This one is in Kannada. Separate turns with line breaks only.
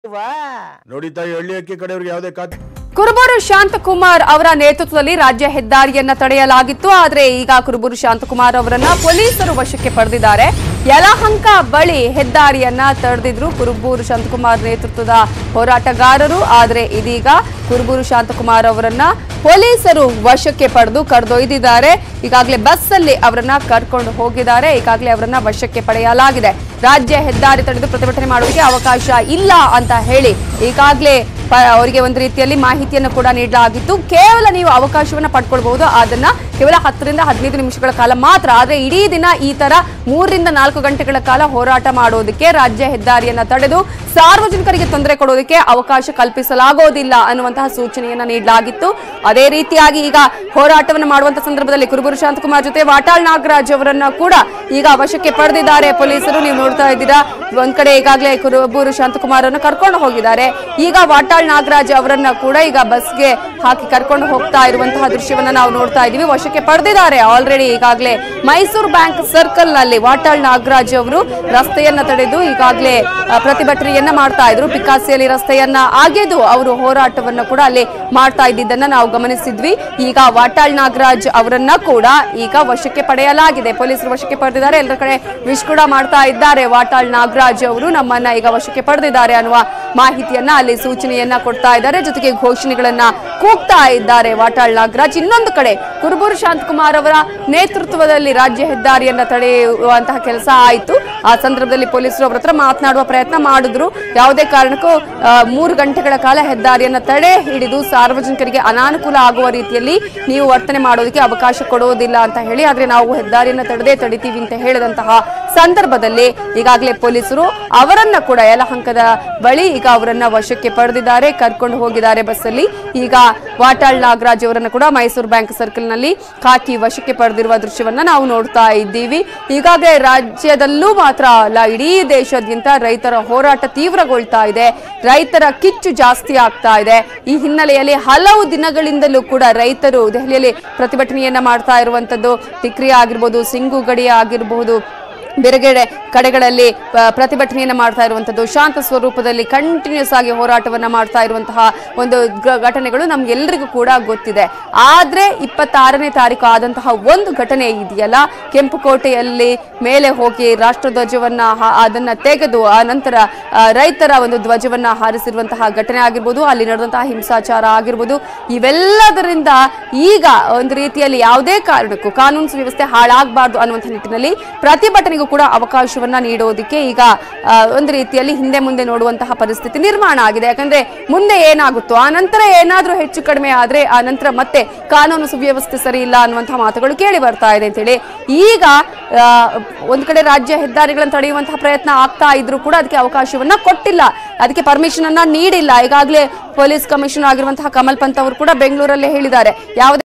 ನೋಡಿ ತಾಯಿ ಹಳ್ಳಿ ಅಕ್ಕಿ ಕಡೆಯವ್ರಿಗೆ ಯಾವುದೇ ಖಾತೆ
ಕುರುಬೂರು ಶಾಂತಕುಮಾರ್ ಅವರ ನೇತೃತ್ವದಲ್ಲಿ ರಾಜ್ಯ ಹೆದ್ದಾರಿಯನ್ನ ತಡೆಯಲಾಗಿತ್ತು ಆದರೆ ಈಗ ಕುರುಬೂರು ಶಾಂತಕುಮಾರ್ ಅವರನ್ನ ಪೊಲೀಸರು ವಶಕ್ಕೆ ಪಡೆದಿದ್ದಾರೆ ಯಲಹಂಕ ಬಳಿ ಹೆದ್ದಾರಿಯನ್ನ ತಡೆದಿದ್ರು ಕುರುಬೂರು ಶಾಂತಕುಮಾರ್ ನೇತೃತ್ವದ ಹೋರಾಟಗಾರರು ಆದರೆ ಇದೀಗ ಕುರುಬೂರು ಶಾಂತಕುಮಾರ್ ಅವರನ್ನ ಪೊಲೀಸರು ವಶಕ್ಕೆ ಪಡೆದು ಕರೆದೊಯ್ದಿದ್ದಾರೆ ಈಗಾಗಲೇ ಬಸ್ ಅಲ್ಲಿ ಅವರನ್ನ ಕರ್ಕೊಂಡು ಹೋಗಿದ್ದಾರೆ ಈಗಾಗಲೇ ಅವರನ್ನ ವಶಕ್ಕೆ ಪಡೆಯಲಾಗಿದೆ ರಾಜ್ಯ ಹೆದ್ದಾರಿ ತಡೆದು ಪ್ರತಿಭಟನೆ ಮಾಡೋದಕ್ಕೆ ಅವಕಾಶ ಇಲ್ಲ ಅಂತ ಹೇಳಿ ಈಗಾಗಲೇ ಪ- ಅವರಿಗೆ ಒಂದು ರೀತಿಯಲ್ಲಿ ಮಾಹಿತಿಯನ್ನು ಕೂಡ ನೀಡಲಾಗಿತ್ತು ಕೇವಲ ನೀವು ಅವಕಾಶವನ್ನ ಪಡ್ಕೊಳ್ಬಹುದು ಅದನ್ನ ಕೇವಲ ಹತ್ತರಿಂದ ಹದಿನೈದು ನಿಮಿಷಗಳ ಕಾಲ ಮಾತ್ರ ಆದ್ರೆ ಇಡೀ ದಿನ ಈ ತರ ಮೂರರಿಂದ ನಾಲ್ಕು ಗಂಟೆಗಳ ಕಾಲ ಹೋರಾಟ ಮಾಡೋದಕ್ಕೆ ರಾಜ್ಯ ಹೆದ್ದಾರಿಯನ್ನ ತಡೆದು ಸಾರ್ವಜನಿಕರಿಗೆ ತೊಂದರೆ ಕೊಡೋದಕ್ಕೆ ಅವಕಾಶ ಕಲ್ಪಿಸಲಾಗೋದಿಲ್ಲ ಅನ್ನುವಂತಹ ಸೂಚನೆಯನ್ನ ನೀಡಲಾಗಿತ್ತು ಅದೇ ರೀತಿಯಾಗಿ ಈಗ ಹೋರಾಟವನ್ನು ಮಾಡುವಂತ ಸಂದರ್ಭದಲ್ಲಿ ಕುರುಬೂರು ಶಾಂತಕುಮಾರ್ ಜೊತೆ ವಾಟಾಳ್ ನಾಗರಾಜ್ ಅವರನ್ನ ಕೂಡ ಈಗ ವಶಕ್ಕೆ ಪಡೆದಿದ್ದಾರೆ ಪೊಲೀಸರು ನೀವು ನೋಡ್ತಾ ಇದ್ದೀರಾ ಒಂದ್ ಕಡೆ ಈಗಾಗಲೇ ಕುರುಬೂರು ಶಾಂತಕುಮಾರ್ ಅನ್ನು ಕರ್ಕೊಂಡು ಹೋಗಿದ್ದಾರೆ ಈಗ ವಾಟಾಳ್ ನಾಗರಾಜ್ ಅವರನ್ನ ಕೂಡ ಈಗ ಬಸ್ಗೆ ಹಾಕಿ ಕರ್ಕೊಂಡು ಹೋಗ್ತಾ ಇರುವಂತಹ ದೃಶ್ಯವನ್ನ ನಾವು ನೋಡ್ತಾ ಇದೀವಿ ವಶಕ್ಕೆ ಪಡೆದಿದ್ದಾರೆ ಆಲ್ರೆಡಿ ಈಗಾಗಲೇ ಮೈಸೂರು ಬ್ಯಾಂಕ್ ಸರ್ಕಲ್ ನಲ್ಲಿ ವಾಟಾಳ್ ನಾಗರಾಜ್ ಅವರು ರಸ್ತೆಯನ್ನ ತಡೆದು ಈಗಾಗಲೇ ಆ, ಪ್ರತಿಭಟನೆಯನ್ನ ಮಾಡ್ತಾ ಇದ್ರು ಪಿಕಾಸಿಯಲ್ಲಿ ರಸ್ತೆಯನ್ನ ಅಗೆದು ಅವರು ಹೋರಾಟವನ್ನ ಕೂಡ ಅಲ್ಲಿ ಮಾಡ್ತಾ ಇದ್ದಿದ್ದನ್ನ ನಾವು ಗಮನಿಸಿದ್ವಿ ಈಗ ವಾಟಾಳ್ ನಾಗರಾಜ್ ಅವರನ್ನ ಕೂಡ ಈಗ ವಶಕ್ಕೆ ಪಡೆಯಲಾಗಿದೆ ಪೊಲೀಸರು ವಶಕ್ಕೆ ಪಡೆದಿದ್ದಾರೆ ಎಲ್ಲರ ಕಡೆ ವಿಶ್ ಕೂಡ ಮಾಡ್ತಾ ಇದ್ದಾರೆ ವಾಟಾಳ್ ನಾಗರಾಜ್ ಅವರು ನಮ್ಮನ್ನ ಈಗ ವಶಕ್ಕೆ ಪಡೆದಿದ್ದಾರೆ ಅನ್ನುವ ಮಾಹಿತಿಯನ್ನ ಅಲ್ಲಿ ಸೂಚನೆಯನ್ನ ಕೊಡ್ತಾ ಇದ್ದಾರೆ ಜೊತೆಗೆ ಘೋಷಣೆಗಳನ್ನ ಕೂಗ್ತಾ ಇದ್ದಾರೆ ವಾಟಾಳ್ ನಾಗರಾಜ್ ಇನ್ನೊಂದು ಕಡೆ ಕುರುಬೂರು ಶಾಂತಕುಮಾರ್ ಅವರ ನೇತೃತ್ವದಲ್ಲಿ ರಾಜ್ಯ ಹೆದ್ದಾರಿಯನ್ನ ತಡೆಯುವಂತಹ ಕೆಲಸ ಆಯಿತು ಆ ಸಂದರ್ಭದಲ್ಲಿ ಪೊಲೀಸರು ಅವರ ಹತ್ರ ಮಾತನಾಡುವ ಪ್ರಯತ್ನ ಮಾಡಿದ್ರು ಯಾವುದೇ ಕಾರಣಕ್ಕೂ ಆ, ಮೂರು ಗಂಟೆಗಳ ಕಾಲ ಹೆದ್ದಾರಿಯನ್ನ ತಡೆ ಹಿಡಿದು ಸಾರ್ವಜನಿಕರಿಗೆ ಅನಾನುಕೂಲ ಆಗುವ ರೀತಿಯಲ್ಲಿ ನೀವು ವರ್ತನೆ ಮಾಡೋದಕ್ಕೆ ಅವಕಾಶ ಕೊಡೋದಿಲ್ಲ ಅಂತ ಹೇಳಿ ಆದ್ರೆ ನಾವು ಹೆದ್ದಾರಿಯನ್ನ ತಡೆದೇ ತಡಿತೀವಿ ಅಂತ ಹೇಳಿದಂತಹ ಸಂದರ್ಭದಲ್ಲಿ ಈಗಾಗಲೇ ಪೊಲೀಸರು ಅವರನ್ನ ಕೂಡ ಯಲಹಂಕದ ಬಳಿ ಈಗ ಅವರನ್ನ ವಶಕ್ಕೆ ಪಡೆದಿದ್ದಾರೆ ಕರ್ಕೊಂಡು ಹೋಗಿದ್ದಾರೆ ಬಸ್ಸಲ್ಲಿ ಈಗ ವಾಟಾಳ್ ನಾಗರಾಜ್ ಅವರನ್ನ ಕೂಡ ಮೈಸೂರು ಬ್ಯಾಂಕ್ ಸರ್ಕಲ್ ನಲ್ಲಿ ಕಾಕಿ ವಶಕ್ಕೆ ಪಡೆದಿರುವ ದೃಶ್ಯವನ್ನ ನಾವು ನೋಡ್ತಾ ಇದ್ದೀವಿ ಈಗಾಗಲೇ ರಾಜ್ಯದಲ್ಲೂ ಮಾತ್ರ ಅಲ್ಲ ಇಡೀ ದೇಶಾದ್ಯಂತ ರೈತರ ಹೋರಾಟ ತೀವ್ರಗೊಳ್ತಾ ಇದೆ ರೈತರ ಕಿಚ್ಚು ಜಾಸ್ತಿ ಆಗ್ತಾ ಇದೆ ಈ ಹಿನ್ನೆಲೆಯಲ್ಲಿ ಹಲವು ದಿನಗಳಿಂದಲೂ ಕೂಡ ರೈತರು ದೆಹಲಿಯಲ್ಲಿ ಪ್ರತಿಭಟನೆಯನ್ನ ಮಾಡ್ತಾ ಇರುವಂತದ್ದು ತಿಕ್ರಿ ಆಗಿರ್ಬೋದು ಸಿಂಗು ಗಡಿ ಆಗಿರಬಹುದು ಬೇರೆಗಡೆ ಕಡೆಗಳಲ್ಲಿ ಆ, ಪ್ರತಿಭಟನೆಯನ್ನ ಮಾಡ್ತಾ ಇರುವಂತದ್ದು ಶಾಂತ ಸ್ವರೂಪದಲ್ಲಿ ಕಂಟಿನ್ಯೂಸ್ ಆಗಿ ಹೋರಾಟವನ್ನ ಮಾಡ್ತಾ ಇರುವಂತಹ ಒಂದು ಗ- ಘಟನೆಗಳು ನಮ್ಗೆಲ್ಲರಿಗೂ ಕೂಡ ಗೊತ್ತಿದೆ ಆದ್ರೆ ಇಪ್ಪತ್ತಾರನೇ ತಾರೀಕು ಆದಂತಹ ಒಂದು ಘಟನೆ ಇದೆಯಲ್ಲ ಕೆಂಪುಕೋಟೆಯಲ್ಲಿ ಮೇಲೆ ಹೋಗಿ ರಾಷ್ಟ್ರಧ್ವಜವನ್ನ ಹ- ಅದನ್ನ ತೆಗೆದು ಆ ನಂತರ ಆ, ರೈತರ ಒಂದು ಧ್ವಜವನ್ನ ಹಾರಿಸಿರುವಂತಹ ಘಟನೆ ಆಗಿರ್ಬೋದು ಅಲ್ಲಿ ನಡೆದಂತಹ ಹಿಂಸಾಚಾರ ಆಗಿರ್ಬೋದು ಇವೆಲ್ಲದರಿಂದ ಈಗ ಒಂದು ರೀತಿಯಲ್ಲಿ ಯಾವುದೇ ಕಾರಣಕ್ಕೂ ಕಾನೂನು ಸುವ್ಯವಸ್ಥೆ ಹಾಳಾಗಬಾರ್ದು ಅನ್ನುವಂಥ ನಿಟ್ಟಿನಲ್ಲಿ ಪ್ರತಿಭಟನೆಗೂ ಕೂಡ ಅವಕಾಶವನ್ನ ನೀಡೋದಕ್ಕೆ ಈಗ ಆ, ಒಂದು ರೀತಿಯಲ್ಲಿ ಹಿಂದೆ ಮುಂದೆ ನೋಡುವಂತಹ ಪರಿಸ್ಥಿತಿ ನಿರ್ಮಾಣ ಆಗಿದೆ ಯಾಕಂದ್ರೆ ಮುಂದೆ ಏನಾಗುತ್ತೋ ಆ ನಂತರ ಏನಾದ್ರೂ ಹೆಚ್ಚು ಕಡಿಮೆ ಆದ್ರೆ ಆ ನಂತರ ಮತ್ತೆ ಕಾನೂನು ಸುವ್ಯವಸ್ಥೆ ಸರಿ ಇಲ್ಲ ಅನ್ನುವಂತಹ ಮಾತುಗಳು ಕೇಳಿ ಬರ್ತಾ ಇದೆ ಅಂತೇಳಿ ಈಗ ಆ, ಒಂದ್ ಕಡೆ ರಾಜ್ಯ ಹೆದ್ದಾರಿಗಳನ್ನು ತಡೆಯುವಂತಹ ಪ್ರಯತ್ನ ಆಗ್ತಾ ಇದ್ರು ಕೂಡ ಅದಕ್ಕೆ ಅವಕಾಶವನ್ನ ಕೊಟ್ಟಿಲ್ಲ ಅದಕ್ಕೆ ಪರ್ಮಿಷನ್ ಅನ್ನ ನೀಡಿಲ್ಲ ಈಗಾಗಲೇ ಪೊಲೀಸ್ ಕಮಿಷನರ್ ಆಗಿರುವಂತಹ ಕಮಲ್ ಪಂತ್ ಅವರು ಕೂಡ ಬೆಂಗಳೂರಲ್ಲೇ ಹೇಳಿದ್ದಾರೆ ಯಾವುದೇ